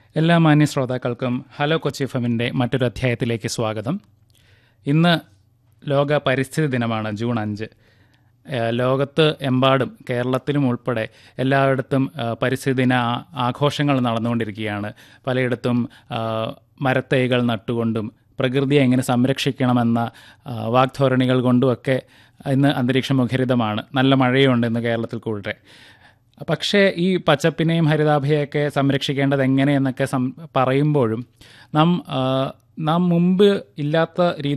എല്ലാ മാന്യ ശ്രോതാക്കൾക്കും ഹലോ കൊച്ചി എഫമിൻ്റെ മറ്റൊരു അധ്യായത്തിലേക്ക് സ്വാഗതം ഇന്ന് ലോക പരിസ്ഥിതി ദിനമാണ് ജൂൺ അഞ്ച് ഏഹ് ലോകത്ത് എമ്പാടും കേരളത്തിലും ഉൾപ്പെടെ എല്ലായിടത്തും ഏഹ് പരിസ്ഥിതി ദിന ആ- ആഘോഷങ്ങൾ നടന്നുകൊണ്ടിരിക്കുകയാണ് പലയിടത്തും ആഹ് മരത്തൈകൾ നട്ടുകൊണ്ടും പ്രകൃതിയെ എങ്ങനെ സംരക്ഷിക്കണമെന്ന ആഹ് വാഗ്ധോരണികൾ കൊണ്ടുമൊക്കെ ഇന്ന് അന്തരീക്ഷം മുഖരിതമാണ് നല്ല മഴയുണ്ട് ഇന്ന് കേരളത്തിൽ കൂടെ പക്ഷേ ഈ പച്ചപ്പിനെയും ഹരിതാഭയൊക്കെ സംരക്ഷിക്കേണ്ടത് എങ്ങനെയെന്നൊക്കെ സം പറയുമ്പോഴും നാം ആ, നാം മുമ്പ് ഇല്ലാത്ത